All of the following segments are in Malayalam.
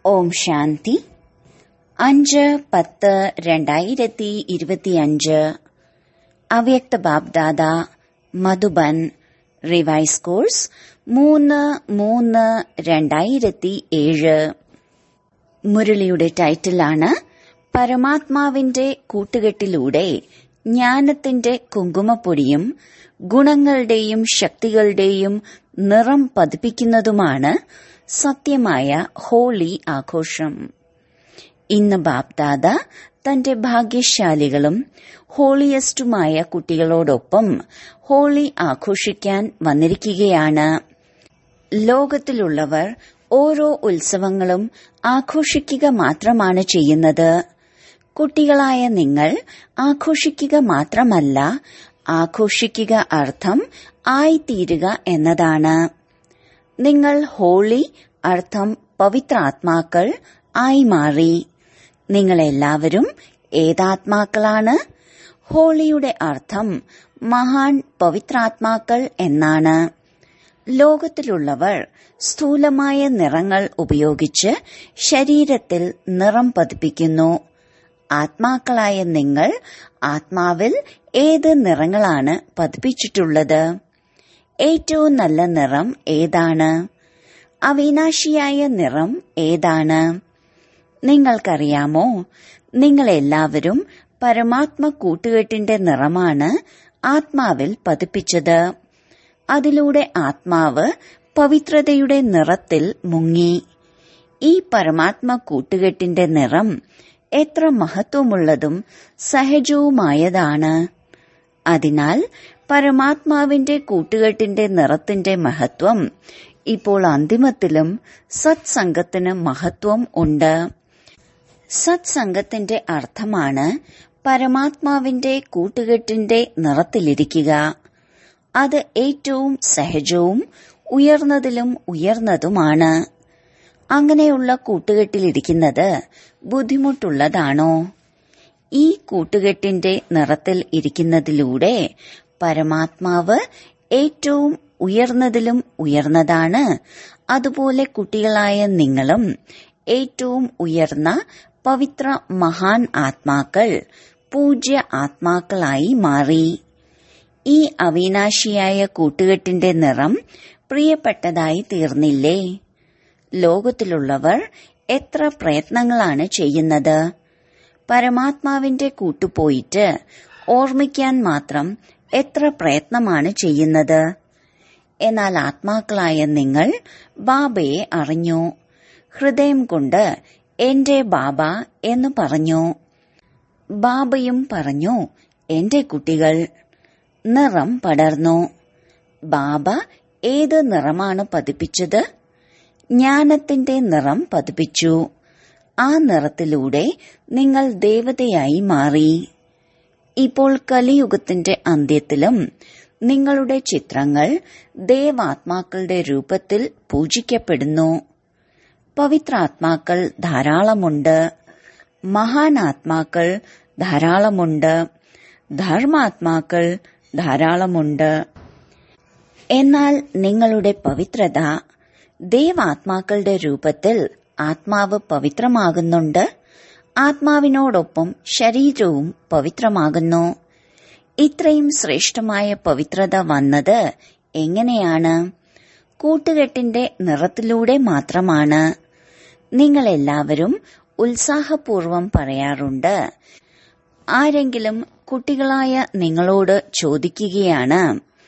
ഓം ശാന്തി അഞ്ച് പത്ത് രണ്ടായിരത്തി ഇരുപത്തിയഞ്ച് അവ്യക്ത ബാബ്ദാദ മധുബൻ റിവൈസ് കോഴ്സ് മൂന്ന് മൂന്ന് രണ്ടായിരത്തി ഏഴ് മുരളിയുടെ ടൈറ്റിലാണ് പരമാത്മാവിന്റെ കൂട്ടുകെട്ടിലൂടെ ജ്ഞാനത്തിന്റെ കുങ്കുമപ്പൊടിയും ഗുണങ്ങളുടെയും ശക്തികളുടെയും നിറം പതിപ്പിക്കുന്നതുമാണ് സത്യമായ ഹോളി ആഘോഷം ഇന്ന് ബാപ്ദാദ തന്റെ ഭാഗ്യശാലികളും ഹോളിയസ്റ്റുമായ കുട്ടികളോടൊപ്പം ഹോളി ആഘോഷിക്കാൻ വന്നിരിക്കുകയാണ് ലോകത്തിലുള്ളവർ ഓരോ ഉത്സവങ്ങളും ആഘോഷിക്കുക മാത്രമാണ് ചെയ്യുന്നത് കുട്ടികളായ നിങ്ങൾ ആഘോഷിക്കുക മാത്രമല്ല ആഘോഷിക്കുക അർത്ഥം ആയിത്തീരുക എന്നതാണ് നിങ്ങൾ ഹോളി അർത്ഥം പവിത്രാത്മാക്കൾ ആയി മാറി നിങ്ങളെല്ലാവരും ഏതാത്മാക്കളാണ് ഹോളിയുടെ അർത്ഥം മഹാൻ പവിത്രാത്മാക്കൾ എന്നാണ് ലോകത്തിലുള്ളവർ സ്ഥൂലമായ നിറങ്ങൾ ഉപയോഗിച്ച് ശരീരത്തിൽ നിറം പതിപ്പിക്കുന്നു ആത്മാക്കളായ നിങ്ങൾ ആത്മാവിൽ ഏത് നിറങ്ങളാണ് പതിപ്പിച്ചിട്ടുള്ളത് ഏറ്റവും നല്ല നിറം ഏതാണ് അവിനാശിയായ നിറം ഏതാണ് നിങ്ങൾക്കറിയാമോ നിങ്ങളെല്ലാവരും പരമാത്മ കൂട്ടുകെട്ടിന്റെ നിറമാണ് ആത്മാവിൽ പതിപ്പിച്ചത് അതിലൂടെ ആത്മാവ് പവിത്രതയുടെ നിറത്തിൽ മുങ്ങി ഈ പരമാത്മ കൂട്ടുകെട്ടിന്റെ നിറം എത്ര മഹത്വമുള്ളതും സഹജവുമായതാണ് അതിനാൽ പരമാത്മാവിന്റെ കൂട്ടുകെട്ടിന്റെ നിറത്തിന്റെ മഹത്വം ഇപ്പോൾ അന്തിമത്തിലും സത്സംഗത്തിന് മഹത്വം ഉണ്ട് സത്സംഗത്തിന്റെ അർത്ഥമാണ് പരമാത്മാവിന്റെ കൂട്ടുകെട്ടിന്റെ നിറത്തിലിരിക്കുക അത് ഏറ്റവും സഹജവും ഉയർന്നതിലും ഉയർന്നതുമാണ് അങ്ങനെയുള്ള കൂട്ടുകെട്ടിലിരിക്കുന്നത് ബുദ്ധിമുട്ടുള്ളതാണോ ഈ കൂട്ടുകെട്ടിന്റെ നിറത്തിൽ ഇരിക്കുന്നതിലൂടെ പരമാത്മാവ് ഏറ്റവും ഉയർന്നതിലും ഉയർന്നതാണ് അതുപോലെ കുട്ടികളായ നിങ്ങളും ഏറ്റവും ഉയർന്ന പവിത്ര മഹാൻ ആത്മാക്കൾ പൂജ്യ ആത്മാക്കളായി മാറി ഈ അവിനാശിയായ കൂട്ടുകെട്ടിന്റെ നിറം പ്രിയപ്പെട്ടതായി തീർന്നില്ലേ ലോകത്തിലുള്ളവർ എത്ര പ്രയത്നങ്ങളാണ് ചെയ്യുന്നത് പരമാത്മാവിന്റെ കൂട്ടുപോയിട്ട് ഓർമ്മിക്കാൻ മാത്രം എത്ര പ്രയത്നമാണ് ചെയ്യുന്നത് എന്നാൽ ആത്മാക്കളായ നിങ്ങൾ ബാബയെ അറിഞ്ഞു ഹൃദയം കൊണ്ട് എന്റെ ബാബ എന്ന് പറഞ്ഞു ബാബയും പറഞ്ഞു എന്റെ കുട്ടികൾ നിറം പടർന്നു ബാബ ഏത് നിറമാണ് പതിപ്പിച്ചത് ജ്ഞാനത്തിന്റെ നിറം പതിപ്പിച്ചു ആ നിറത്തിലൂടെ നിങ്ങൾ ദേവതയായി മാറി ഇപ്പോൾ കലിയുഗത്തിന്റെ അന്ത്യത്തിലും നിങ്ങളുടെ ചിത്രങ്ങൾ ദേവാത്മാക്കളുടെ രൂപത്തിൽ പൂജിക്കപ്പെടുന്നു പവിത്രാത്മാക്കൾ ധാരാളമുണ്ട് മഹാനാത്മാക്കൾ ധാരാളമുണ്ട് ധർമാത്മാക്കൾ ധാരാളമുണ്ട് എന്നാൽ നിങ്ങളുടെ പവിത്രത ദേവാത്മാക്കളുടെ രൂപത്തിൽ ആത്മാവ് പവിത്രമാകുന്നുണ്ട് ആത്മാവിനോടൊപ്പം ശരീരവും പവിത്രമാകുന്നു ഇത്രയും ശ്രേഷ്ഠമായ പവിത്രത വന്നത് എങ്ങനെയാണ് കൂട്ടുകെട്ടിന്റെ നിറത്തിലൂടെ മാത്രമാണ് നിങ്ങളെല്ലാവരും ഉത്സാഹപൂർവം പറയാറുണ്ട് ആരെങ്കിലും കുട്ടികളായ നിങ്ങളോട് ചോദിക്കുകയാണ്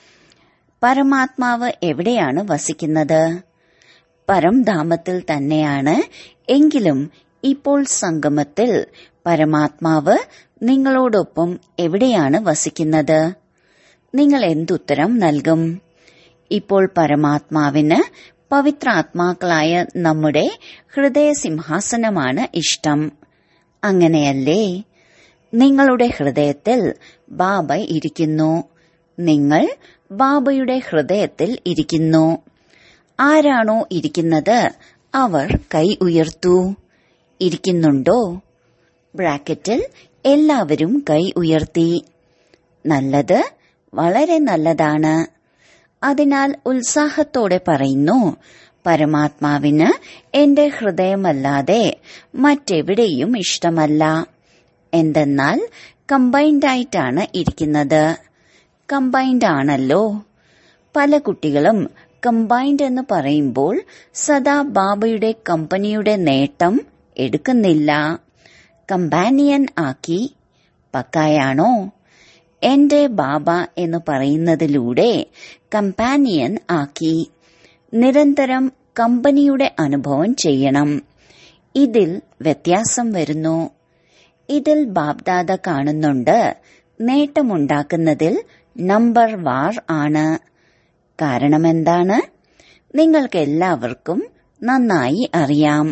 പരമാത്മാവ് എവിടെയാണ് വസിക്കുന്നത് പരംധാമത്തിൽ തന്നെയാണ് എങ്കിലും ഇപ്പോൾ സംഗമത്തിൽ പരമാത്മാവ് നിങ്ങളോടൊപ്പം എവിടെയാണ് വസിക്കുന്നത് നിങ്ങൾ എന്തുത്തരം നൽകും ഇപ്പോൾ പരമാത്മാവിന് പവിത്രാത്മാക്കളായ നമ്മുടെ ഹൃദയസിംഹാസനമാണ് ഇഷ്ടം അങ്ങനെയല്ലേ നിങ്ങളുടെ ഹൃദയത്തിൽ ബാബ ഇരിക്കുന്നു നിങ്ങൾ ബാബയുടെ ഹൃദയത്തിൽ ഇരിക്കുന്നു ആരാണോ ഇരിക്കുന്നത് അവർ കൈ ഉയർത്തു ഇരിക്കുന്നുണ്ടോ ബ്രാക്കറ്റിൽ എല്ലാവരും കൈ ഉയർത്തി നല്ലത് വളരെ നല്ലതാണ് അതിനാൽ ഉത്സാഹത്തോടെ പറയുന്നു പരമാത്മാവിന് എന്റെ ഹൃദയമല്ലാതെ മറ്റെവിടെയും ഇഷ്ടമല്ല എന്തെന്നാൽ കമ്പൈൻഡ് ആയിട്ടാണ് ഇരിക്കുന്നത് കമ്പൈൻഡ് ആണല്ലോ പല കുട്ടികളും കമ്പൈൻഡ് എന്ന് പറയുമ്പോൾ സദാ ബാബയുടെ കമ്പനിയുടെ നേട്ടം എടുക്കുന്നില്ല കമ്പാനിയൻ ആക്കി പക്കായാണോ എന്റെ ബാബ എന്ന് പറയുന്നതിലൂടെ കമ്പാനിയൻ ആക്കി നിരന്തരം കമ്പനിയുടെ അനുഭവം ചെയ്യണം ഇതിൽ വ്യത്യാസം വരുന്നു ഇതിൽ ബാബ്ദാദ കാണുന്നുണ്ട് നേട്ടമുണ്ടാക്കുന്നതിൽ നമ്പർ വാർ ആണ് കാരണമെന്താണ് നിങ്ങൾക്ക് എല്ലാവർക്കും നന്നായി അറിയാം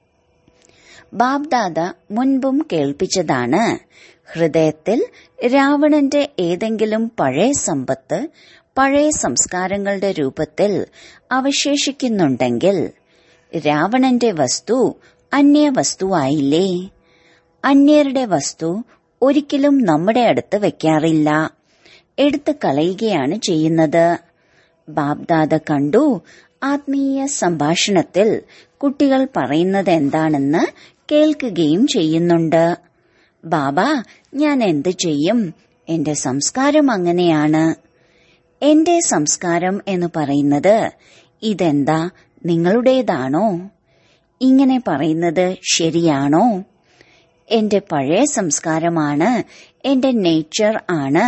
ബാബ്ദാദ മുൻപും കേൾപ്പിച്ചതാണ് ഹൃദയത്തിൽ രാവണന്റെ ഏതെങ്കിലും പഴയ സമ്പത്ത് പഴയ സംസ്കാരങ്ങളുടെ രൂപത്തിൽ അവശേഷിക്കുന്നുണ്ടെങ്കിൽ രാവണന്റെ വസ്തു അന്യ വസ്തുവായില്ലേ അന്യരുടെ വസ്തു ഒരിക്കലും നമ്മുടെ അടുത്ത് വെക്കാറില്ല എടുത്തു കളയുകയാണ് ചെയ്യുന്നത് ബാബ്ദാദ കണ്ടു ആത്മീയ സംഭാഷണത്തിൽ കുട്ടികൾ പറയുന്നത് എന്താണെന്ന് കേൾക്കുകയും ചെയ്യുന്നുണ്ട് ബാബ ഞാൻ എന്തു ചെയ്യും എന്റെ സംസ്കാരം അങ്ങനെയാണ് എന്റെ സംസ്കാരം എന്ന് പറയുന്നത് ഇതെന്താ നിങ്ങളുടേതാണോ ഇങ്ങനെ പറയുന്നത് ശരിയാണോ എന്റെ പഴയ സംസ്കാരമാണ് എന്റെ നേച്ചർ ആണ്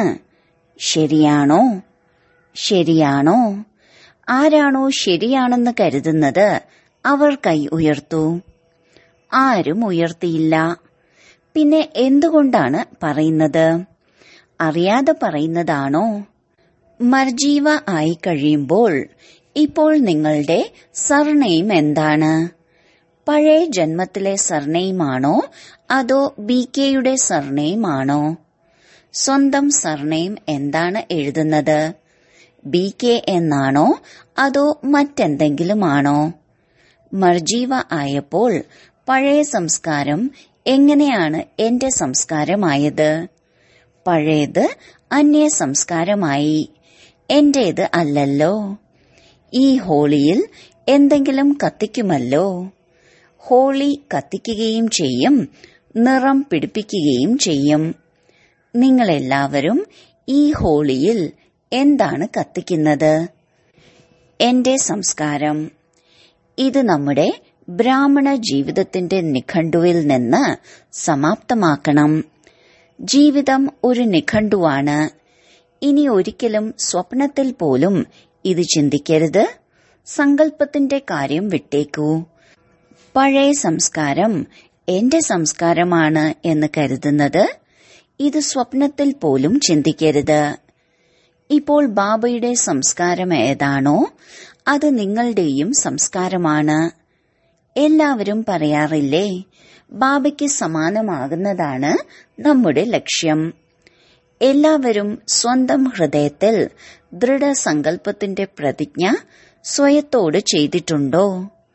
ശരിയാണോ ശരിയാണോ ആരാണോ ശരിയാണെന്ന് കരുതുന്നത് അവർ കൈ ഉയർത്തു ആരും ഉയർത്തിയില്ല പിന്നെ എന്തുകൊണ്ടാണ് പറയുന്നത് അറിയാതെ പറയുന്നതാണോ മർജീവ ആയി കഴിയുമ്പോൾ ഇപ്പോൾ നിങ്ങളുടെ സർനെയിം എന്താണ് പഴയ ജന്മത്തിലെ സർനെയിമാണോ അതോ ബി കെയുടെ സർനെയിം ആണോ സ്വന്തം സർനെയിം എന്താണ് എഴുതുന്നത് ബി കെ എന്നാണോ അതോ മറ്റെന്തെങ്കിലും ആണോ മർജീവ ആയപ്പോൾ പഴയ സംസ്കാരം എങ്ങനെയാണ് എന്റെ സംസ്കാരമായത് പഴയത് അന്യ സംസ്കാരമായി എന്റേത് അല്ലല്ലോ ഈ ഹോളിയിൽ എന്തെങ്കിലും കത്തിക്കുമല്ലോ ഹോളി കത്തിക്കുകയും ചെയ്യും നിറം പിടിപ്പിക്കുകയും ചെയ്യും നിങ്ങളെല്ലാവരും ഈ ഹോളിയിൽ എന്താണ് കത്തിക്കുന്നത് എന്റെ സംസ്കാരം ഇത് നമ്മുടെ ബ്രാഹ്മണ ജീവിതത്തിന്റെ നിഘണ്ടുവിൽ നിന്ന് സമാപ്തമാക്കണം ജീവിതം ഒരു നിഘണ്ടുവാണ് ഇനി ഒരിക്കലും സ്വപ്നത്തിൽ പോലും ഇത് ചിന്തിക്കരുത് സങ്കല്പത്തിന്റെ കാര്യം വിട്ടേക്കൂ പഴയ സംസ്കാരം എന്റെ സംസ്കാരമാണ് എന്ന് കരുതുന്നത് ഇത് സ്വപ്നത്തിൽ പോലും ചിന്തിക്കരുത് ഇപ്പോൾ ബാബയുടെ സംസ്കാരം ഏതാണോ അത് നിങ്ങളുടെയും സംസ്കാരമാണ് എല്ലാവരും പറയാറില്ലേ ബാബയ്ക്ക് സമാനമാകുന്നതാണ് നമ്മുടെ ലക്ഷ്യം എല്ലാവരും സ്വന്തം ഹൃദയത്തിൽ ദൃഢസങ്കല്പത്തിന്റെ പ്രതിജ്ഞ സ്വയത്തോട് ചെയ്തിട്ടുണ്ടോ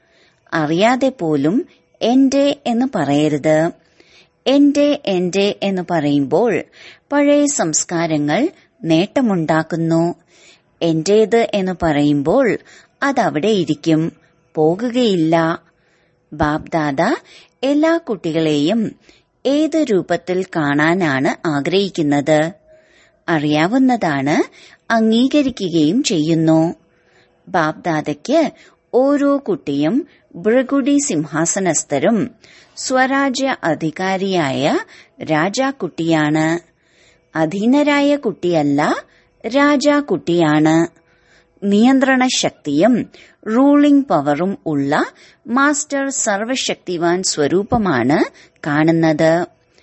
അറിയാതെ പോലും എന്റെ എന്ന് പറയരുത് എന്റെ എന്റെ എന്ന് പറയുമ്പോൾ പഴയ സംസ്കാരങ്ങൾ നേട്ടമുണ്ടാക്കുന്നു എന്റേത് എന്ന് പറയുമ്പോൾ അതവിടെ ഇരിക്കും പോകുകയില്ല ബാബ്ദാദ എല്ലാ കുട്ടികളെയും ഏത് രൂപത്തിൽ കാണാനാണ് ആഗ്രഹിക്കുന്നത് അറിയാവുന്നതാണ് അംഗീകരിക്കുകയും ചെയ്യുന്നു ബാബ്ദാദയ്ക്ക് ഓരോ കുട്ടിയും ഭൃഗുടി സിംഹാസനസ്ഥരും സ്വരാജ്യ അധികാരിയായ രാജാക്കുട്ടിയാണ് അധീനരായ കുട്ടിയല്ല രാജാക്കുട്ടിയാണ് നിയന്ത്രണ ശക്തിയും റൂളിംഗ് പവറും ഉള്ള മാസ്റ്റർ സർവശക്തിവാൻ സ്വരൂപമാണ് കാണുന്നത്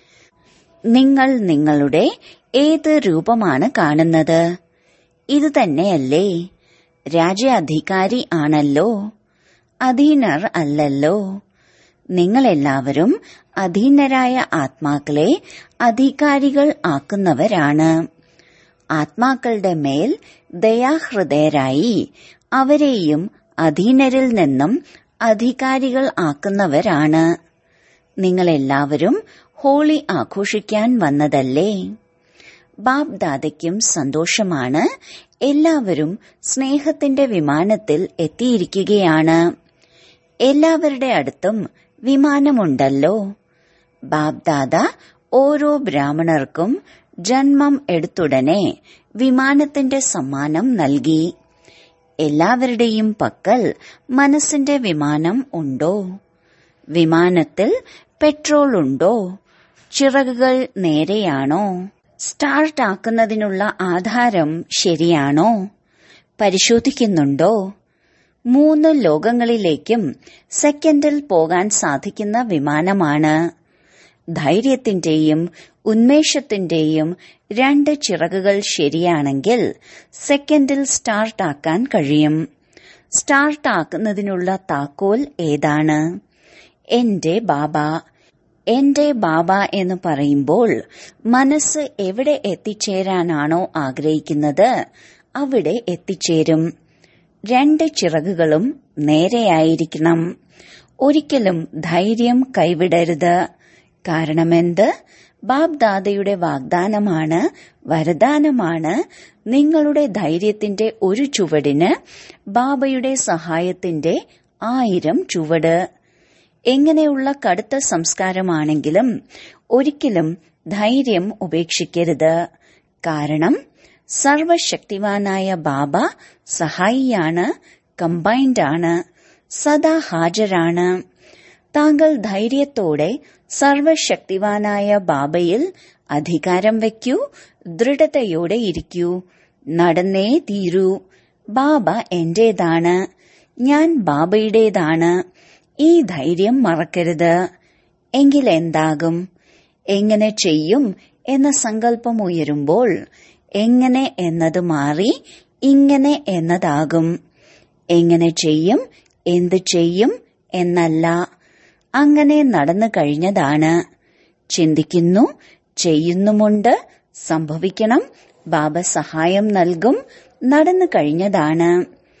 നിങ്ങൾ നിങ്ങളുടെ ഏത് രൂപമാണ് കാണുന്നത് ഇത് തന്നെയല്ലേ രാജ്യാധികാരി ആണല്ലോ അധീനർ അല്ലല്ലോ നിങ്ങളെല്ലാവരും അധീനരായ ആത്മാക്കളെ അധികാരികൾ ആക്കുന്നവരാണ് ആത്മാക്കളുടെ മേൽ ദയാഹൃദയരായി അവരെയും അധീനരിൽ നിന്നും അധികാരികൾ ആക്കുന്നവരാണ് നിങ്ങളെല്ലാവരും ഹോളി ആഘോഷിക്കാൻ വന്നതല്ലേ ബാബ് ദാദയ്ക്കും സന്തോഷമാണ് എല്ലാവരും സ്നേഹത്തിന്റെ വിമാനത്തിൽ എത്തിയിരിക്കുകയാണ് എല്ലാവരുടെ അടുത്തും വിമാനമുണ്ടല്ലോ ബാബ് ദാദ ഓരോ ബ്രാഹ്മണർക്കും ജന്മം എടുത്തുടനെ വിമാനത്തിന്റെ സമ്മാനം നൽകി എല്ലാവരുടെയും പക്കൽ മനസ്സിന്റെ വിമാനം ഉണ്ടോ വിമാനത്തിൽ പെട്രോൾ ഉണ്ടോ ചിറകുകൾ നേരെയാണോ സ്റ്റാർട്ട് ആക്കുന്നതിനുള്ള ആധാരം ശരിയാണോ പരിശോധിക്കുന്നുണ്ടോ മൂന്ന് ലോകങ്ങളിലേക്കും സെക്കൻഡിൽ പോകാൻ സാധിക്കുന്ന വിമാനമാണ് ധൈര്യത്തിന്റെയും ഉന്മേഷത്തിന്റെയും രണ്ട് ചിറകുകൾ ശരിയാണെങ്കിൽ സെക്കൻഡിൽ സ്റ്റാർട്ട് ആക്കാൻ കഴിയും സ്റ്റാർട്ട് ആക്കുന്നതിനുള്ള താക്കോൽ ഏതാണ് എന്റെ ബാബ എന്റെ ബാബ എന്ന് പറയുമ്പോൾ മനസ്സ് എവിടെ എത്തിച്ചേരാനാണോ ആഗ്രഹിക്കുന്നത് അവിടെ എത്തിച്ചേരും രണ്ട് ചിറകുകളും നേരെയായിരിക്കണം ഒരിക്കലും ധൈര്യം കൈവിടരുത് കാരണമെന്ത് ബാബ് ദാദയുടെ വാഗ്ദാനമാണ് വരദാനമാണ് നിങ്ങളുടെ ധൈര്യത്തിന്റെ ഒരു ചുവടിന് ബാബയുടെ സഹായത്തിന്റെ ആയിരം ചുവട് എങ്ങനെയുള്ള കടുത്ത സംസ്കാരമാണെങ്കിലും ഒരിക്കലും ധൈര്യം ഉപേക്ഷിക്കരുത് കാരണം സർവശക്തിവാനായ ബാബ സഹായിയാണ് കമ്പൈൻഡ് ആണ് സദാ ഹാജരാണ് താങ്കൾ ധൈര്യത്തോടെ സർവശക്തിവാനായ ബാബയിൽ അധികാരം വയ്ക്കൂ ദൃഢതയോടെ ഇരിക്കൂ നടന്നേ തീരൂ ബാബ എന്റേതാണ് ഞാൻ ബാബയുടേതാണ് ഈ ധൈര്യം മറക്കരുത് എങ്കിൽ എന്താകും എങ്ങനെ ചെയ്യും എന്ന സങ്കല്പം ഉയരുമ്പോൾ എങ്ങനെ എന്നത് മാറി ഇങ്ങനെ എന്നതാകും എങ്ങനെ ചെയ്യും എന്ത് ചെയ്യും എന്നല്ല അങ്ങനെ നടന്നു കഴിഞ്ഞതാണ് ചിന്തിക്കുന്നു ചെയ്യുന്നുമുണ്ട് സംഭവിക്കണം ബാബ സഹായം നൽകും നടന്നു കഴിഞ്ഞതാണ്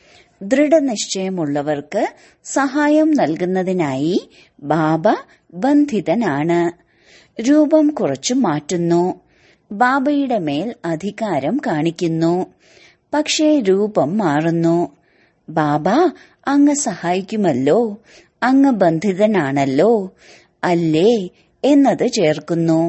ദൃഢനിശ്ചയമുള്ളവർക്ക് സഹായം നൽകുന്നതിനായി ബാബ ബന്ധിതനാണ് രൂപം കുറച്ചു മാറ്റുന്നു ബാബയുടെ മേൽ അധികാരം കാണിക്കുന്നു പക്ഷേ രൂപം മാറുന്നു ബാബ അങ്ങ് സഹായിക്കുമല്ലോ അങ്ങ് ബന്ധിതനാണല്ലോ അല്ലേ എന്നത് ചേർക്കുന്നു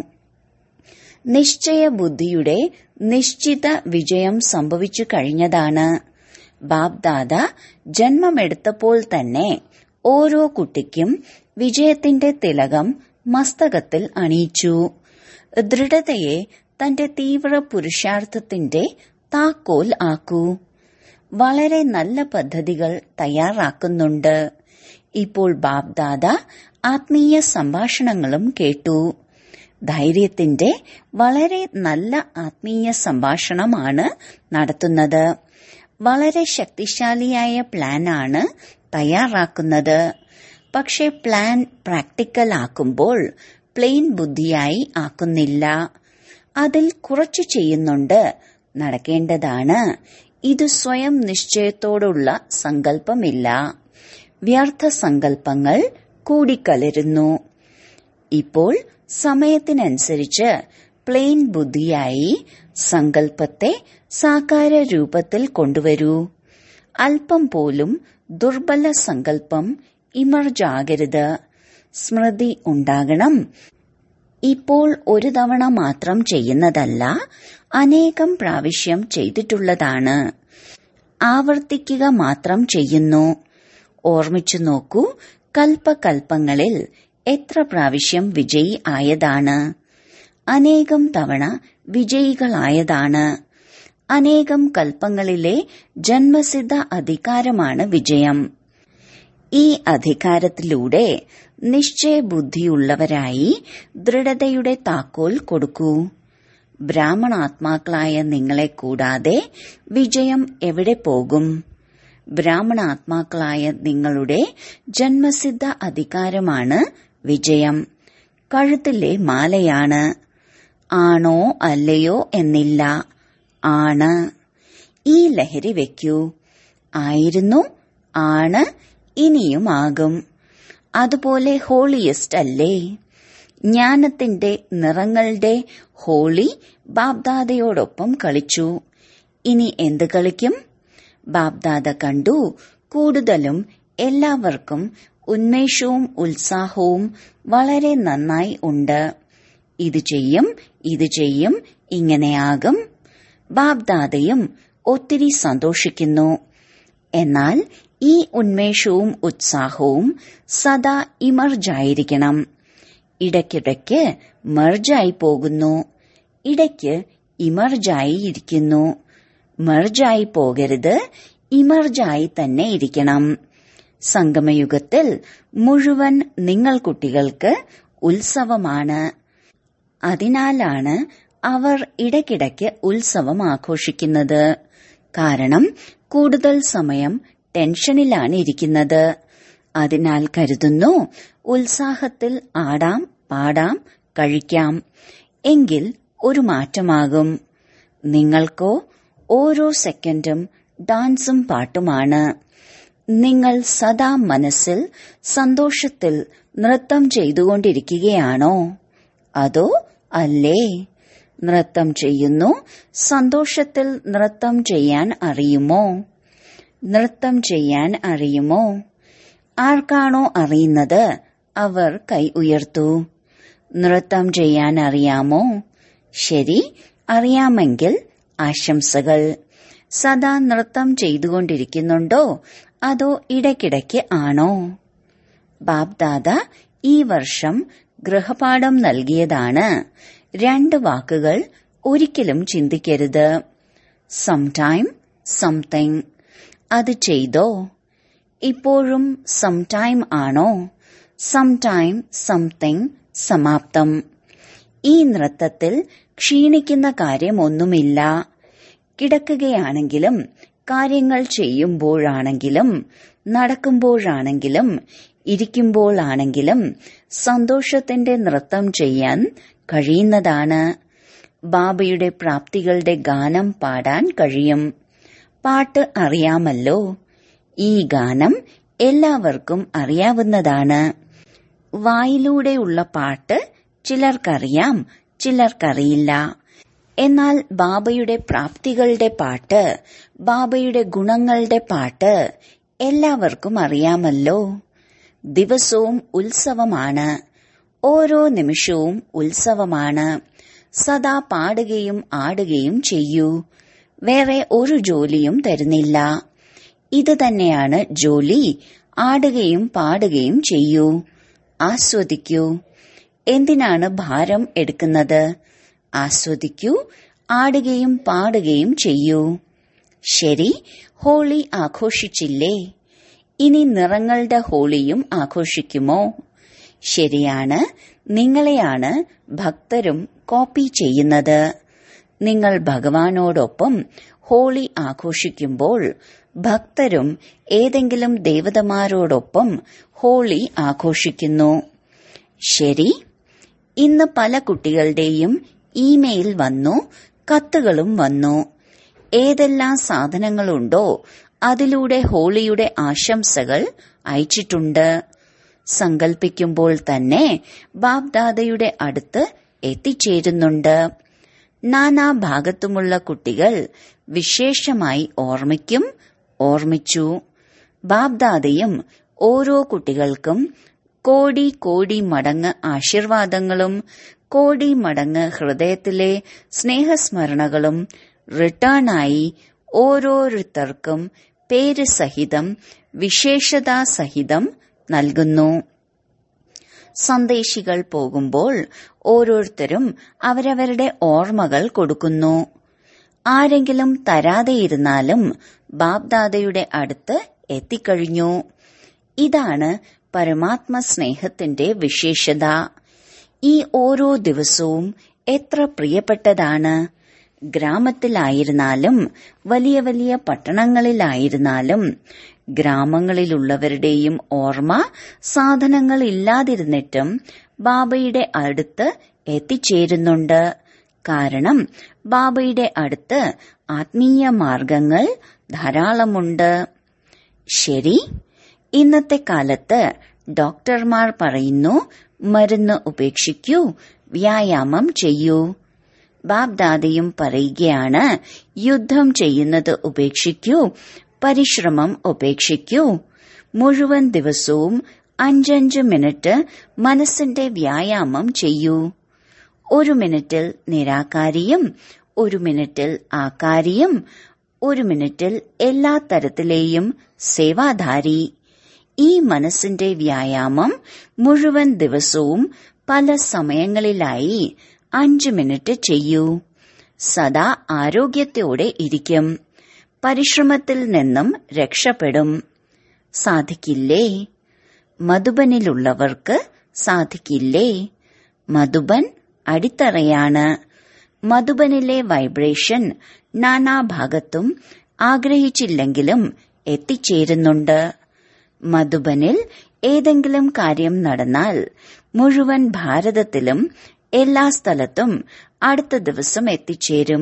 നിശ്ചയ ബുദ്ധിയുടെ നിശ്ചിത വിജയം സംഭവിച്ചു കഴിഞ്ഞതാണ് ബാബ് ദാദ ജന്മമെടുത്തപ്പോൾ തന്നെ ഓരോ കുട്ടിക്കും വിജയത്തിന്റെ തിലകം മസ്തകത്തിൽ അണിയിച്ചു ദൃഢതയെ തന്റെ തീവ്ര പുരുഷാർത്ഥത്തിന്റെ താക്കോൽ ആക്കൂ വളരെ നല്ല പദ്ധതികൾ തയ്യാറാക്കുന്നുണ്ട് ഇപ്പോൾ ബാബ് ദാദ ആത്മീയ സംഭാഷണങ്ങളും കേട്ടു ധൈര്യത്തിന്റെ വളരെ നല്ല ആത്മീയ സംഭാഷണമാണ് നടത്തുന്നത് വളരെ ശക്തിശാലിയായ പ്ലാനാണ് തയ്യാറാക്കുന്നത് പക്ഷെ പ്ലാൻ പ്രാക്ടിക്കൽ ആക്കുമ്പോൾ പ്ലെയിൻ ബുദ്ധിയായി ആക്കുന്നില്ല അതിൽ കുറച്ചു ചെയ്യുന്നുണ്ട് നടക്കേണ്ടതാണ് ഇത് സ്വയം നിശ്ചയത്തോടുള്ള സങ്കല്പമില്ല വ്യർത്ഥ സങ്കല്പങ്ങൾ കൂടിക്കലരുന്നു ഇപ്പോൾ സമയത്തിനനുസരിച്ച് പ്ലെയിൻ ബുദ്ധിയായി സങ്കല്പത്തെ സാകാര രൂപത്തിൽ കൊണ്ടുവരൂ അല്പം പോലും ദുർബല സങ്കല്പം ഇമർജാകരുത് സ്മൃതി ഉണ്ടാകണം ഇപ്പോൾ ഒരു തവണ മാത്രം ചെയ്യുന്നതല്ല അനേകം പ്രാവശ്യം ചെയ്തിട്ടുള്ളതാണ് ആവർത്തിക്കുക മാത്രം ചെയ്യുന്നു ഓർമ്മിച്ചു നോക്കൂ കൽപ്പകൽപ്പങ്ങളിൽ എത്ര പ്രാവശ്യം വിജയി ആയതാണ് അനേകം തവണ വിജയികളായതാണ് അനേകം കൽപ്പങ്ങളിലെ ജന്മസിദ്ധ അധികാരമാണ് വിജയം ഈ അധികാരത്തിലൂടെ നിശ്ചയബുദ്ധിയുള്ളവരായി ദൃഢതയുടെ താക്കോൽ കൊടുക്കൂ ബ്രാഹ്മണാത്മാക്കളായ നിങ്ങളെ കൂടാതെ വിജയം എവിടെ പോകും ബ്രാഹ്മണാത്മാക്കളായ നിങ്ങളുടെ ജന്മസിദ്ധ അധികാരമാണ് വിജയം കഴുത്തിലെ മാലയാണ് ആണോ അല്ലയോ എന്നില്ല ആണ് ഈ ലഹരി വെക്കൂ ആയിരുന്നു ആണ് ഇനിയുമാകും അതുപോലെ ഹോളിയസ്റ്റ് അല്ലേ ജ്ഞാനത്തിന്റെ നിറങ്ങളുടെ ഹോളി ബാബ്ദാദയോടൊപ്പം കളിച്ചു ഇനി എന്ത് കളിക്കും ബാബ്ദാദ കണ്ടു കൂടുതലും എല്ലാവർക്കും ഉന്മേഷവും ഉത്സാഹവും വളരെ നന്നായി ഉണ്ട് ഇത് ചെയ്യും ഇത് ചെയ്യും ഇങ്ങനെയാകും ബാബ്ദാദയും ഒത്തിരി സന്തോഷിക്കുന്നു എന്നാൽ ഈ ഉന്മേഷവും ഉത്സാഹവും സദാ ഇമർജായിരിക്കണം ഇടയ്ക്കിടയ്ക്ക് മെർജായി പോകുന്നു ഇടയ്ക്ക് ഇമർജായി ഇരിക്കുന്നു മെർജായി പോകരുത് ഇമർജായി തന്നെ ഇരിക്കണം സംഗമയുഗത്തിൽ മുഴുവൻ നിങ്ങൾ കുട്ടികൾക്ക് ഉത്സവമാണ് അതിനാലാണ് അവർ ഇടയ്ക്കിടയ്ക്ക് ഉത്സവം ആഘോഷിക്കുന്നത് കാരണം കൂടുതൽ സമയം ടെൻഷനിലാണ് ഇരിക്കുന്നത് അതിനാൽ കരുതുന്നു ഉത്സാഹത്തിൽ ആടാം പാടാം കഴിക്കാം എങ്കിൽ ഒരു മാറ്റമാകും നിങ്ങൾക്കോ ഓരോ സെക്കൻഡും ഡാൻസും പാട്ടുമാണ് നിങ്ങൾ സദാ മനസ്സിൽ സന്തോഷത്തിൽ നൃത്തം ചെയ്തുകൊണ്ടിരിക്കുകയാണോ അതോ അല്ലേ നൃത്തം ചെയ്യുന്നു സന്തോഷത്തിൽ നൃത്തം ചെയ്യാൻ അറിയുമോ നൃത്തം ചെയ്യാൻ അറിയുമോ ആർക്കാണോ അറിയുന്നത് അവർ കൈ ഉയർത്തു നൃത്തം ചെയ്യാൻ അറിയാമോ ശരി അറിയാമെങ്കിൽ ആശംസകൾ സദാ നൃത്തം ചെയ്തുകൊണ്ടിരിക്കുന്നുണ്ടോ അതോ ഇടയ്ക്കിടയ്ക്ക് ആണോ ബാബ്ദാദ ഈ വർഷം ഗൃഹപാഠം നൽകിയതാണ് രണ്ട് വാക്കുകൾ ഒരിക്കലും ചിന്തിക്കരുത് സംടൈം സംതിങ് അത് ചെയ്തോ ഇപ്പോഴും സംടൈം ആണോ സംടൈം സംതിങ് സമാപ്തം ഈ നൃത്തത്തിൽ ക്ഷീണിക്കുന്ന കാര്യമൊന്നുമില്ല കിടക്കുകയാണെങ്കിലും കാര്യങ്ങൾ ചെയ്യുമ്പോഴാണെങ്കിലും നടക്കുമ്പോഴാണെങ്കിലും ഇരിക്കുമ്പോഴാണെങ്കിലും സന്തോഷത്തിന്റെ നൃത്തം ചെയ്യാൻ കഴിയുന്നതാണ് ബാബയുടെ പ്രാപ്തികളുടെ ഗാനം പാടാൻ കഴിയും പാട്ട് അറിയാമല്ലോ ഈ ഗാനം എല്ലാവർക്കും അറിയാവുന്നതാണ് വായിലൂടെയുള്ള പാട്ട് ചിലർക്കറിയാം ചിലർക്കറിയില്ല എന്നാൽ ബാബയുടെ പ്രാപ്തികളുടെ പാട്ട് ബാബയുടെ ഗുണങ്ങളുടെ പാട്ട് എല്ലാവർക്കും അറിയാമല്ലോ ദിവസവും ഉത്സവമാണ് ഓരോ നിമിഷവും ഉത്സവമാണ് സദാ പാടുകയും ആടുകയും ചെയ്യൂ വേറെ ഒരു ജോലിയും തരുന്നില്ല ഇത് തന്നെയാണ് ജോലി ആടുകയും പാടുകയും ചെയ്യൂ ആസ്വദിക്കൂ എന്തിനാണ് ഭാരം എടുക്കുന്നത് ആസ്വദിക്കൂ ആടുകയും പാടുകയും ചെയ്യൂ ശരി ഹോളി ആഘോഷിച്ചില്ലേ ഇനി നിറങ്ങളുടെ ഹോളിയും ആഘോഷിക്കുമോ ശരിയാണ് നിങ്ങളെയാണ് ഭക്തരും കോപ്പി ചെയ്യുന്നത് നിങ്ങൾ ഭഗവാനോടൊപ്പം ഹോളി ആഘോഷിക്കുമ്പോൾ ഭക്തരും ഏതെങ്കിലും ദേവതമാരോടൊപ്പം ഹോളി ആഘോഷിക്കുന്നു ശരി ഇന്ന് പല കുട്ടികളുടെയും ഇമെയിൽ വന്നു കത്തുകളും വന്നു ഏതെല്ലാം സാധനങ്ങളുണ്ടോ അതിലൂടെ ഹോളിയുടെ ആശംസകൾ അയച്ചിട്ടുണ്ട് സങ്കൽപ്പിക്കുമ്പോൾ തന്നെ ബാബ്ദാദയുടെ അടുത്ത് എത്തിച്ചേരുന്നുണ്ട് നാനാ ഭാഗത്തുമുള്ള കുട്ടികൾ വിശേഷമായി ഓർമ്മിക്കും ഓർമ്മിച്ചു ബാബ്ദാദയും ഓരോ കുട്ടികൾക്കും കോടി കോടി മടങ്ങ് ആശീർവാദങ്ങളും കോടി മടങ്ങ് ഹൃദയത്തിലെ സ്നേഹസ്മരണകളും റിട്ടേണായി ഓരോരുത്തർക്കും പേര് സഹിതം വിശേഷതാ സഹിതം നൽകുന്നു സന്ദേശികൾ പോകുമ്പോൾ ഓരോരുത്തരും അവരവരുടെ ഓർമ്മകൾ കൊടുക്കുന്നു ആരെങ്കിലും തരാതെയിരുന്നാലും ബാബ്ദാദയുടെ അടുത്ത് എത്തിക്കഴിഞ്ഞു ഇതാണ് പരമാത്മ സ്നേഹത്തിന്റെ വിശേഷത ഈ ഓരോ ദിവസവും എത്ര പ്രിയപ്പെട്ടതാണ് ഗ്രാമത്തിലായിരുന്നാലും വലിയ വലിയ പട്ടണങ്ങളിലായിരുന്നാലും ഗ്രാമങ്ങളിലുള്ളവരുടെയും ഓർമ്മ സാധനങ്ങൾ ഇല്ലാതിരുന്നിട്ടും ബാബയുടെ അടുത്ത് എത്തിച്ചേരുന്നുണ്ട് കാരണം ബാബയുടെ അടുത്ത് ആത്മീയ മാർഗങ്ങൾ ധാരാളമുണ്ട് ശരി ഇന്നത്തെ കാലത്ത് ഡോക്ടർമാർ പറയുന്നു മരുന്ന് ഉപേക്ഷിക്കൂ വ്യായാമം ചെയ്യൂ ബാബ്ദാദയും പറയുകയാണ് യുദ്ധം ചെയ്യുന്നത് ഉപേക്ഷിക്കൂ പരിശ്രമം ഉപേക്ഷിക്കൂ മുഴുവൻ ദിവസവും അഞ്ചഞ്ച് മിനിറ്റ് മനസ്സിന്റെ വ്യായാമം ചെയ്യൂ ഒരു മിനിറ്റിൽ നിരാകാരിയും ഒരു മിനിറ്റിൽ ആകാരിയും ഒരു മിനിറ്റിൽ എല്ലാ തരത്തിലെയും സേവാധാരി ഈ മനസ്സിന്റെ വ്യായാമം മുഴുവൻ ദിവസവും പല സമയങ്ങളിലായി അഞ്ച് മിനിറ്റ് ചെയ്യൂ സദാ ആരോഗ്യത്തോടെ ഇരിക്കും പരിശ്രമത്തിൽ നിന്നും രക്ഷപ്പെടും സാധിക്കില്ലേ മധുബനിലുള്ളവർക്ക് സാധിക്കില്ലേ മധുബൻ അടിത്തറയാണ് മധുബനിലെ വൈബ്രേഷൻ നാനാഭാഗത്തും ആഗ്രഹിച്ചില്ലെങ്കിലും എത്തിച്ചേരുന്നുണ്ട് മധുബനിൽ ഏതെങ്കിലും കാര്യം നടന്നാൽ മുഴുവൻ ഭാരതത്തിലും എല്ലാ സ്ഥലത്തും അടുത്ത ദിവസം എത്തിച്ചേരും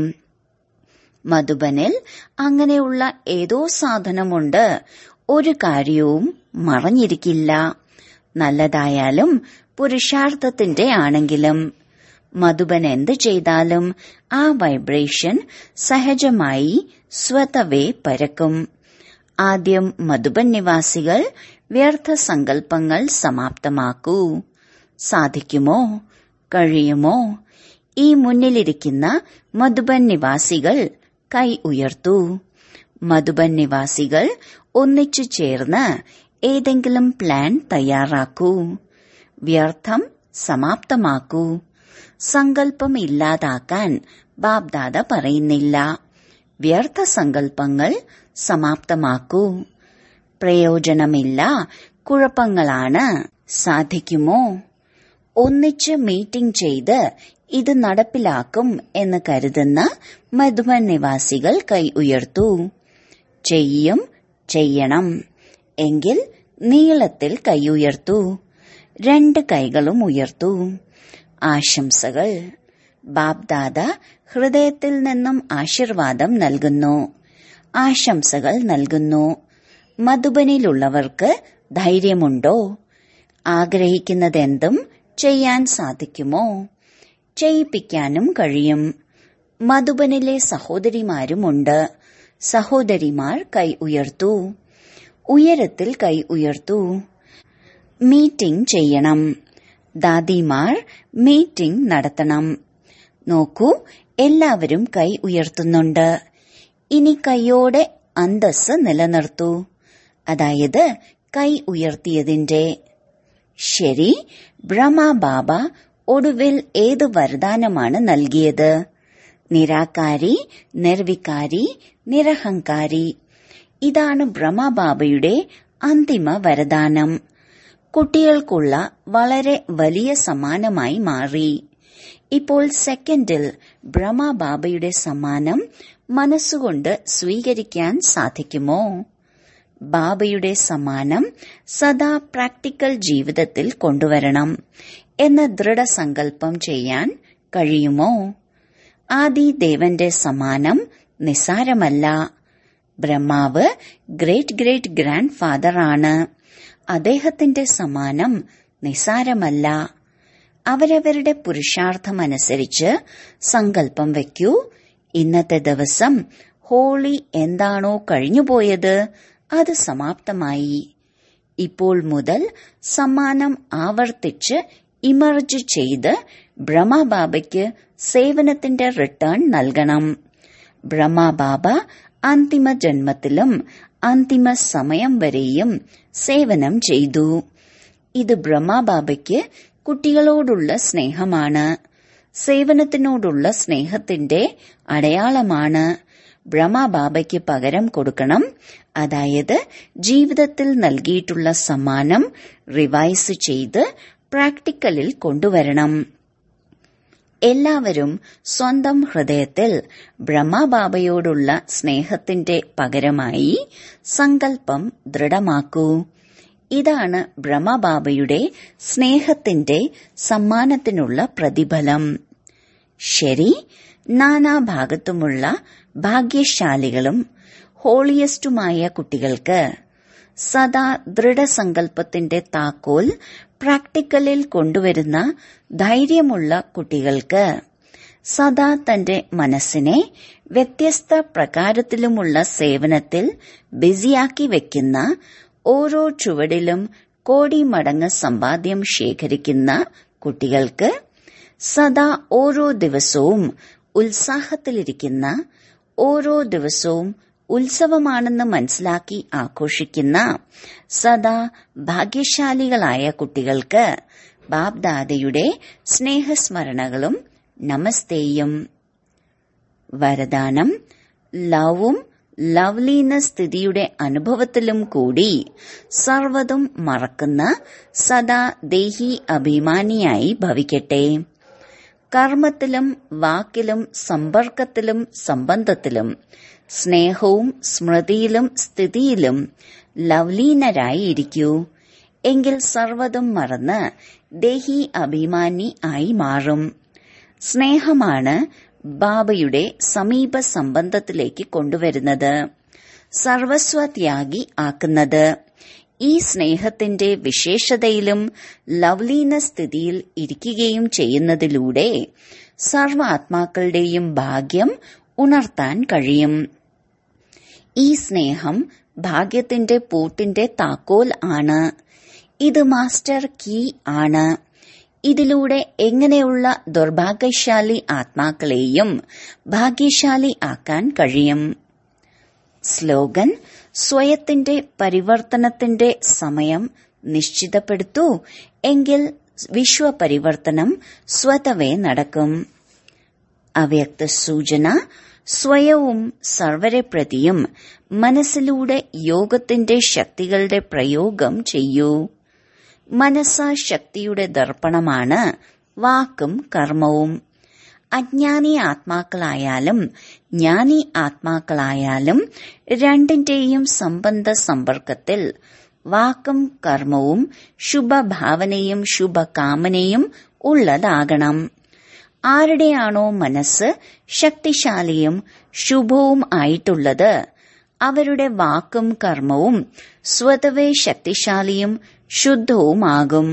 മധുബനിൽ അങ്ങനെയുള്ള ഏതോ സാധനമുണ്ട് ഒരു കാര്യവും മറഞ്ഞിരിക്കില്ല നല്ലതായാലും പുരുഷാർത്ഥത്തിന്റെ ആണെങ്കിലും മധുബൻ എന്ത് ചെയ്താലും ആ വൈബ്രേഷൻ സഹജമായി സ്വതവേ പരക്കും ആദ്യം മധുബൻ നിവാസികൾ വ്യർത്ഥ സങ്കല്പങ്ങൾ സമാപ്തമാക്കൂ സാധിക്കുമോ കഴിയുമോ ഈ മുന്നിലിരിക്കുന്ന മധുബൻ നിവാസികൾ കൈ ഉയർത്തൂ മധുബൻ നിവാസികൾ ഒന്നിച്ചു ചേർന്ന് ഏതെങ്കിലും പ്ലാൻ തയ്യാറാക്കൂ വ്യർത്ഥം സമാപ്തമാക്കൂ സങ്കല്പം ഇല്ലാതാക്കാൻ ബാബ്ദാദ പറയുന്നില്ല വ്യർത്ഥ സങ്കല്പങ്ങൾ സമാപ്തമാക്കൂ പ്രയോജനമില്ല കുഴപ്പങ്ങളാണ് സാധിക്കുമോ ഒന്നിച്ച് മീറ്റിംഗ് ചെയ്ത് ഇത് നടപ്പിലാക്കും എന്ന് കരുതുന്ന മധുബൻ നിവാസികൾ കൈ ഉയർത്തൂ ചെയ്യും ചെയ്യണം എങ്കിൽ നീളത്തിൽ കൈ ഉയർത്തൂ രണ്ട് കൈകളും ഉയർത്തൂ ആശംസകൾ ബാബ്ദാദ ഹൃദയത്തിൽ നിന്നും ആശീർവാദം നൽകുന്നു ആശംസകൾ നൽകുന്നു മധുബനിലുള്ളവർക്ക് ധൈര്യമുണ്ടോ ആഗ്രഹിക്കുന്നതെന്തും ചെയ്യാൻ സാധിക്കുമോ ചെയ്യിപ്പിക്കാനും കഴിയും മധുബനിലെ സഹോദരിമാരുമുണ്ട് സഹോദരിമാർ കൈ ഉയർത്തൂ ഉയരത്തിൽ കൈ ഉയർത്തൂ മീറ്റിംഗ് ചെയ്യണം ദാദിമാർ മീറ്റിംഗ് നടത്തണം നോക്കൂ എല്ലാവരും കൈ ഉയർത്തുന്നുണ്ട് ഇനി കൈയോടെ അന്തസ് നിലനിർത്തൂ അതായത് കൈ ഉയർത്തിയതിന്റെ ശരി ബ്രഹ്മ ബാബ ഒടുവിൽ ഏത് വരദാനമാണ് നൽകിയത് നിരാകാരി നിർവികാരി നിരഹങ്കാരി ഇതാണ് ബ്രഹ്മബാബയുടെ അന്തിമ വരദാനം കുട്ടികൾക്കുള്ള വളരെ വലിയ സമ്മാനമായി മാറി ഇപ്പോൾ സെക്കൻഡിൽ ബ്രഹ്മബാബയുടെ സമ്മാനം മനസ്സുകൊണ്ട് സ്വീകരിക്കാൻ സാധിക്കുമോ ബാബയുടെ സമ്മാനം സദാ പ്രാക്ടിക്കൽ ജീവിതത്തിൽ കൊണ്ടുവരണം എന്ന ദൃഢസങ്കല്പം ചെയ്യാൻ കഴിയുമോ ആദി ദേവന്റെ സമ്മാനം നിസ്സാരമല്ല ബ്രഹ്മാവ് ഗ്രേറ്റ് ഗ്രേറ്റ് ഗ്രാൻഡ് ഫാദർ ആണ് അദ്ദേഹത്തിന്റെ സമ്മാനം നിസ്സാരമല്ല അവരവരുടെ പുരുഷാർത്ഥമനുസരിച്ച് സങ്കല്പം വയ്ക്കൂ ഇന്നത്തെ ദിവസം ഹോളി എന്താണോ കഴിഞ്ഞുപോയത് അത് സമാപ്തമായി ഇപ്പോൾ മുതൽ സമ്മാനം ആവർത്തിച്ച് ഇമർജ് ചെയ്ത് ബ്രഹ്മബാബയ്ക്ക് സേവനത്തിന്റെ റിട്ടേൺ നൽകണം ബ്രഹ്മബാബ അന്തിമ ജന്മത്തിലും അന്തിമ സമയം വരെയും സേവനം ചെയ്തു ഇത് ബ്രഹ്മബാബയ്ക്ക് കുട്ടികളോടുള്ള സ്നേഹമാണ് സേവനത്തിനോടുള്ള സ്നേഹത്തിന്റെ അടയാളമാണ് ബ്രഹ്മബാബയ്ക്ക് പകരം കൊടുക്കണം അതായത് ജീവിതത്തിൽ നൽകിയിട്ടുള്ള സമ്മാനം റിവൈസ് ചെയ്ത് പ്രാക്ടിക്കലിൽ കൊണ്ടുവരണം എല്ലാവരും സ്വന്തം ഹൃദയത്തിൽ ബ്രഹ്മബാബയോടുള്ള സ്നേഹത്തിന്റെ പകരമായി സങ്കല്പം ദൃഢമാക്കൂ ഇതാണ് ബ്രഹ്മബാബയുടെ സ്നേഹത്തിന്റെ സമ്മാനത്തിനുള്ള പ്രതിഫലം ശരി നാനാഭാഗത്തുമുള്ള ഭാഗ്യശാലികളും ഹോളിയസ്റ്റുമായ കുട്ടികൾക്ക് സദാ ദൃഢസങ്കല്പത്തിന്റെ താക്കോൽ പ്രാക്ടിക്കലിൽ കൊണ്ടുവരുന്ന ധൈര്യമുള്ള കുട്ടികൾക്ക് സദാ തന്റെ മനസ്സിനെ വ്യത്യസ്ത പ്രകാരത്തിലുമുള്ള സേവനത്തിൽ ബിസിയാക്കി വെക്കുന്ന ഓരോ ചുവടിലും കോടി മടങ്ങ് സമ്പാദ്യം ശേഖരിക്കുന്ന കുട്ടികൾക്ക് സദാ ഓരോ ദിവസവും ഉത്സാഹത്തിലിരിക്കുന്ന ഓരോ ദിവസവും ഉത്സവമാണെന്ന് മനസ്സിലാക്കി ആഘോഷിക്കുന്ന സദാ ഭാഗ്യശാലികളായ കുട്ടികൾക്ക് ബാബ്ദാദയുടെ സ്നേഹസ്മരണകളും നമസ്തേയും വരദാനം ലവും ലവ്ലീന സ്ഥിതിയുടെ അനുഭവത്തിലും കൂടി സർവതും മറക്കുന്ന സദാ ദേഹി അഭിമാനിയായി ഭവിക്കട്ടെ കർമ്മത്തിലും വാക്കിലും സമ്പർക്കത്തിലും സംബന്ധത്തിലും സ്നേഹവും സ്മൃതിയിലും സ്ഥിതിയിലും ലവ്ലീനരായിരിക്കൂ എങ്കിൽ സർവതും മറന്ന് ദേഹി അഭിമാനി ആയി മാറും സ്നേഹമാണ് ബാബയുടെ സമീപ സംബന്ധത്തിലേക്ക് കൊണ്ടുവരുന്നത് സർവസ്വത്യാഗി ആക്കുന്നത് ഈ സ്നേഹത്തിന്റെ വിശേഷതയിലും ലവ്ലീന സ്ഥിതിയിൽ ഇരിക്കുകയും ചെയ്യുന്നതിലൂടെ സർവ ആത്മാക്കളുടെയും ഭാഗ്യം ഉണർത്താൻ കഴിയും ഈ സ്നേഹം ഭാഗ്യത്തിന്റെ പൂട്ടിന്റെ താക്കോൽ ആണ് ഇത് മാസ്റ്റർ കീ ആണ് ഇതിലൂടെ എങ്ങനെയുള്ള ദുർഭാഗ്യശാലി ആത്മാക്കളെയും ഭാഗ്യശാലി ആക്കാൻ കഴിയും സ്ലോഗൻ സ്വയത്തിന്റെ പരിവർത്തനത്തിന്റെ സമയം നിശ്ചിതപ്പെടുത്തൂ എങ്കിൽ വിശ്വപരിവർത്തനം സ്വതവേ നടക്കും അവ്യക്ത സൂചന സ്വയവും സർവരെ പ്രതിയും മനസ്സിലൂടെ യോഗത്തിന്റെ ശക്തികളുടെ പ്രയോഗം ചെയ്യൂ മനസ്സ ശക്തിയുടെ ദർപ്പണമാണ് വാക്കും കർമ്മവും അജ്ഞാനി ആത്മാക്കളായാലും ജ്ഞാനി ആത്മാക്കളായാലും രണ്ടിന്റെയും സംബന്ധ സമ്പർക്കത്തിൽ വാക്കും കർമ്മവും ശുഭഭാവനയും ശുഭകാമനയും ഉള്ളതാകണം ആരുടെയാണോ മനസ്സ് ശക്തിശാലിയും ശുഭവും ആയിട്ടുള്ളത് അവരുടെ വാക്കും കർമ്മവും സ്വതവേ ശക്തിശാലിയും ശുദ്ധവുമാകും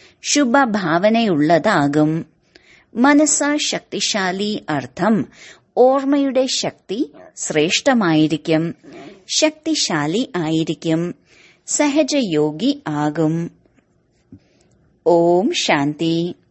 ശുഭഭാവനയുള്ളതാകും മനസ്സ ശക്തിശാലി അർത്ഥം ഓർമ്മയുടെ ശക്തി ശ്രേഷ്ഠമായിരിക്കും ശക്തിശാലി ആയിരിക്കും സഹജയോഗി ആകും ഓം ശാന്തി